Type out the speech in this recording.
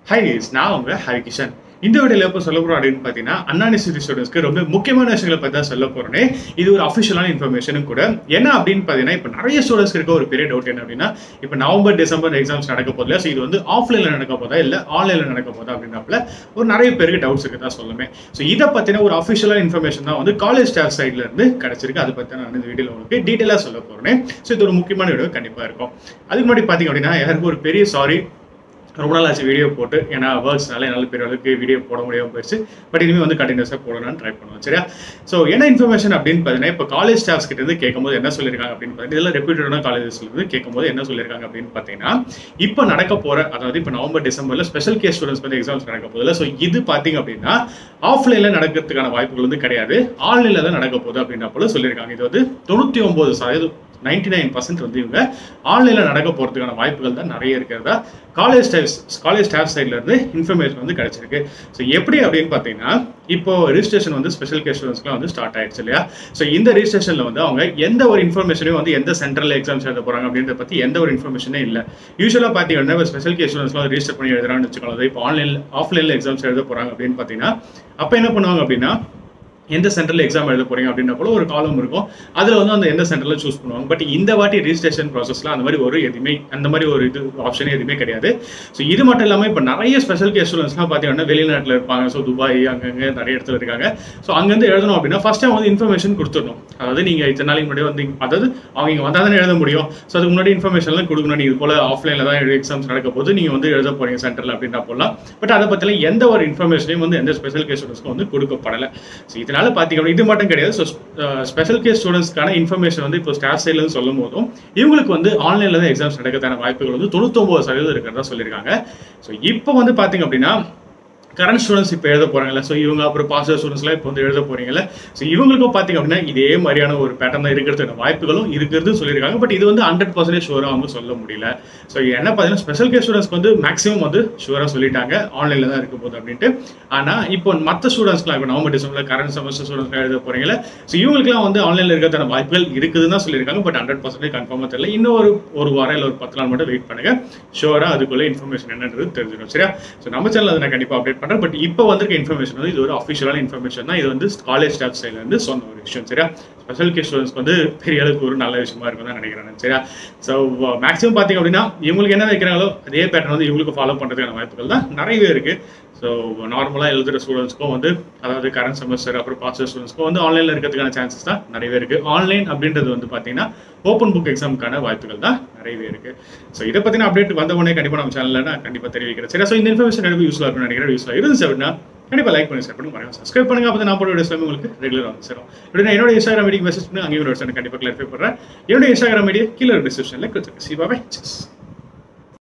high நான் உங்க ஹரிகிஷன் இந்த வீடியோல எப்போ சொல்ல போறோம் அப்படின்னு பார்த்தீங்கன்னா அண்ணா யூனிவர்சிட்டி ஸ்டூடெண்ட்ஸ்க்கு ரொம்ப முக்கியமான விஷயங்களை பற்றி தான் சொல்ல போறேனே இது ஒரு அஃபிஷியலான இன்ஃபர்மேஷனும் கூட என்ன அப்படின்னு பார்த்தீங்கன்னா இப்போ நிறைய ஸ்டூடெண்ட்ஸ் இருக்க ஒரு பெரிய டவுட் என்ன அப்படின்னா இப்போ நவம்பர் டிசம்பர் எக்ஸாம்ஸ் நடக்க போதில்ல ஸோ இது வந்து ஆஃப்லைனில் நடக்க போதா இல்லை ஆன்லைனில் நடக்க போதா அப்படின்னாப்புல ஒரு நிறைய பேருக்கு டவுட்ஸ் இருக்கு தான் சொல்லுமே ஸோ இதை பற்றின ஒரு அஃபிஷியலான இன்ஃபர்மேஷன் தான் வந்து காலேஜ் ஸ்டாஃப் சைட்ல இருந்து கிடைச்சிருக்கு அதை பற்றி நான் இந்த வீடியோவில் உங்களுக்கு டீட்டெயிலாக சொல்ல போறேன் ஸோ இது ஒரு முக்கியமான வீடியோ கண்டிப்பாக இருக்கும் அதுக்கு முன்னாடி பார்த்தீங்க அப்படின்னா யாருக்கும் ஒரு பெரிய சாரி ரொம்ப நாள் ஆச்சு வீடியோ போட்டு ஏன்னா ஒர்க்ஸ்னால என்னால் பெரிய அளவுக்கு வீடியோ போட முடியாமல் போயிடுச்சு பட் இனிமேல் வந்து கண்டினியூஸாக போடணும்னு ட்ரை பண்ணுவோம் சரியா ஸோ என்ன இன்ஃபர்மேஷன் அப்படின்னு பார்த்தீங்கன்னா இப்போ காலேஜ் ஸ்டாஃப்ஸ் கிட்ட இருந்து கேட்கும்போது என்ன சொல்லியிருக்காங்க அப்படின்னு பார்த்தீங்கன்னா இதெல்லாம் ரெப்யூட்டடான காலேஜஸ்ல இருந்து கேட்கும்போது என்ன சொல்லியிருக்காங்க அப்படின்னு பார்த்தீங்கன்னா இப்போ நடக்க போகிற அதாவது இப்போ நவம்பர் டிசம்பரில் ஸ்பெஷல் கேஸ் ஸ்டூடெண்ட்ஸ் வந்து எக்ஸாம்ஸ் நடக்க போதில்ல ஸோ இது பார்த்தீங்க அப்படின்னா ஆஃப்லைனில் நடக்கிறதுக்கான வாய்ப்புகள் வந்து கிடையாது ஆன்லைனில் தான் நடக்க போகுது அப்படின்னா போல சொல்லியிருக்காங்க இது வந்து தொண்ணூற்றி ஒம்பது சதவீதம் நைன்டி நைன் பர்சன்ட் வந்து இவங்க ஆன்லைனில் நடக்க போகிறதுக்கான வாய்ப்புகள் தான் நிறைய இருக்கிறதா காலேஜ் ஸ்டாஃப் காலேஜ் ஸ்டாஃப் சைட்ல இருந்து இன்ஃபர்மேஷன் வந்து கிடைச்சிருக்கு ஸோ எப்படி அப்படின்னு பார்த்தீங்கன்னா இப்போ ரிஜிஸ்ட்ரேஷன் வந்து ஸ்பெஷல் கேஸ் ஸ்டூடெண்ட்ஸ்க்குலாம் வந்து ஸ்டார்ட் ஆயிடுச்சு இல்லையா ஸோ இந்த ரிஜிஸ்ட்ரேஷனில் வந்து அவங்க எந்த ஒரு இன்ஃபர்மேஷனையும் வந்து எந்த சென்டரில் எக்ஸாம்ஸ் எழுத போகிறாங்க அப்படின்றத பற்றி எந்த ஒரு இன்ஃபர்மேஷனே இல்லை யூஸ்வலாக பார்த்தீங்கன்னா இப்போ ஸ்பெஷல் கேஸ் ஸ்டூடெண்ட்ஸ்லாம் ரிஜிஸ்டர் பண்ணி எழுதுறான்னு வச்சுக்கோங்க இப்போ ஆன்லைன் ஆஃப்லைனில் எக்ஸாம்ஸ் எழுத போகிறாங்க அப்படின்னு பார்த்தீங்கன்னா அப்போ என்ன பண்ணுவாங்க அப்படின்னா எந்த சென்டரில் எக்ஸாம் எழுத போறீங்க அப்படின்ற போல ஒரு காலம் இருக்கும் அதில் வந்து அந்த எந்த சென்டரில் சூஸ் பண்ணுவாங்க பட் இந்த வாட்டி ரிஜிஸ்ட்ரேஷன் ப்ராசஸ்ல அந்த மாதிரி ஒரு எதுவுமே அந்த மாதிரி ஒரு இது ஆப்ஷனே எதுவுமே கிடையாது ஸோ இது மட்டும் இல்லாமல் இப்போ நிறைய ஸ்பெஷல் கேஸ் ஸ்டூடெண்ட்ஸ்லாம் பார்த்தீங்கன்னா வெளிநாட்டில் இருப்பாங்க ஸோ துபாய் அங்கங்கே நிறைய இடத்துல இருக்காங்க ஸோ அங்கேருந்து எழுதணும் அப்படின்னா ஃபர்ஸ்ட் டைம் வந்து இன்ஃபர்மேஷன் கொடுத்துடணும் அதாவது நீங்கள் இத்தனை நாளைக்கு முன்னாடி வந்து அதாவது அவங்க இங்கே வந்தால் தானே எழுத முடியும் ஸோ அதுக்கு முன்னாடி இன்ஃபர்மேஷன்லாம் கொடுக்கணும் நீங்கள் இது போல் ஆஃப்லைனில் தான் எக்ஸாம்ஸ் நடக்க போது நீங்கள் வந்து எழுத போறீங்க சென்டரில் அப்படின்னா போலாம் பட் அதை பற்றிலாம் எந்த ஒரு இன்ஃபர்மேஷனையும் வந்து எந்த ஸ்பெஷல் கேஸ் ஸ்டூடெண்ட்ஸ்க்கும் வந்து கொடுக்கப்படலை ஸோ இதனால பார்த்தீங்க அப்படின்னா இது மட்டும் கிடையாது ஸோ ஸ்பெஷல் கேஸ் ஸ்டூடெண்ட்ஸ்க்கான இன்ஃபர்மேஷன் வந்து இப்போ ஸ்டாஃப் சைட்லேருந்து சொல்லும் போதும் இவங்களுக்கு வந்து ஆன்லைனில் தான் எக்ஸாம்ஸ் நடக்கிறதான வாய்ப்புகள் வந்து தொண்ணூத்தொம்பது சதவீதம் இருக்கிறதா சொல்லியிருக்காங்க ஸோ இப்போ வந்து பார்த்தீங்க அப்படின்னா கரண்ட் ஸ்டூடெண்ட்ஸ் இப்போ எழுத போறாங்கல்ல ஸோ இவங்க அப்புறம் பாஸ்டர் ஸ்டூடெண்ட்ஸ்லாம் இப்போ வந்து எழுத போறீங்கல்ல ஸோ இவங்களுக்கும் பார்த்தீங்க அப்படின்னா இதே மாதிரியான ஒரு பேட்டர்ன் தான் இருக்கிறதுக்கான வாய்ப்புகளும் இருக்கிறது சொல்லியிருக்காங்க பட் இது வந்து ஹண்ட்ரட் பர்சன்டேஜ் ஷுவராக அவங்க சொல்ல முடியல ஸோ என்ன பார்த்தீங்கன்னா ஸ்பெஷல் கேஸ் ஸ்டூடெண்ட்ஸ்க்கு வந்து மேக்ஸிமம் வந்து ஷுவராக சொல்லிட்டாங்க ஆன்லைனில் தான் இருக்க போகுது அப்படின்ட்டு ஆனால் இப்போ மற்ற ஸ்டூடெண்ட்ஸ்க்குலாம் இப்போ நவம்பர் டிசம்பரில் கரண்ட் செமஸ்டர் ஸ்டூடெண்ட்ஸ்லாம் எழுத போறீங்கல்ல ஸோ இவங்களுக்குலாம் வந்து ஆன்லைனில் இருக்கிறதான வாய்ப்புகள் இருக்குதுன்னு தான் சொல்லியிருக்காங்க பட் ஹண்ட்ரட் பர்சன்டேஜ் கன்ஃபார்மாக தெரியல இன்னும் ஒரு ஒரு வாரம் இல்லை ஒரு பத்து நாள் மட்டும் வெயிட் பண்ணுங்க ஷுவராக அதுக்குள்ள இன்ஃபர்மேஷன் என்னன்றது தெரிஞ்சிடும் சரியா ஸோ நம்ம சேனல் அதை நான் கண்டிப்பாக அப்டேட் பண்ணுறேன் பட் இப்போ வந்திருக்க இன்ஃபர்மேஷன் வந்து இது ஒரு அஃபிஷியலான இன்ஃபர்மேஷன் தான் இது வந்து காலேஜ் ஸ்டாஃப் சைட்ல இருந்து சொன்ன ஒரு விஷயம் சரியா ஸ்பெஷல் கேஸ் ஸ்டூடெண்ட்ஸ்க்கு வந்து பெரிய அளவுக்கு ஒரு நல்ல விஷயமா இருக்கும் தான் நினைக்கிறேன் சரியா ஸோ மேக்ஸிமம் பார்த்தீங்க அப்படின்னா இவங்களுக்கு என்ன வைக்கிறாங்களோ அதே பேட்டர்ன் வந்து இவங்களுக்கு ஃபாலோ பண்ணுறதுக்கான வாய்ப்புகள் தான் நிறையவே இருக்கு ஸோ நார்மலாக எழுதுகிற ஸ்டூடெண்ட்ஸ்க்கும் வந்து அதாவது கரண்ட் செமஸ்டர் அப்புறம் பாஸ் ஸ்டூடெண்ட்ஸ்க்கும் வந்து ஆன்லைனில் இருக்கிறதுக்கான சான்சஸ் தான் நிறையவே இருக்கு ஆன்லைன் அப்படின்றது வந்து பார்த்தீங்கன்னா ஓப்பன் புக் எக்ஸாமுக்கான வாய்ப்புகள் தான் நிறையவே இருக்கு ஸோ இதை பற்றின அப்டேட் வந்த உடனே கண்டிப்பாக நம்ம சேனலில் நான் கண்டிப்பாக தெரிவிக்கிறேன் சரி ஸோ இந்த இன்ஃபர்மேஷன் கண்டிப்பாக யூஸ்ஃபுல்லாக இருக்கும்னு நினைக்கிறேன் யூஸ்ஃபுல்லாக இருந்துச்சு அப்படின்னா கண்டிப்பாக லைக் பண்ணி ஷேர் பண்ணி மறக்காம சப்ஸ்கிரைப் பண்ணுங்க அப்போ நான் போட வீடியோஸ் உங்களுக்கு ரெகுலராக வந்து சேரும் இப்படி என்னோட இன்ஸ்டாகிராம் ஐடிக்கு மெசேஜ் பண்ணி அங்கேயும் ஒரு கண்டிப்பாக கிளாரிஃபை பண்ணுறேன் என்னோட இன்ஸ்டாகிராம் ஐடியா கீழே டிஸ்கிரிப்ஷனில் கொடுத்துருக்கு சி பாய்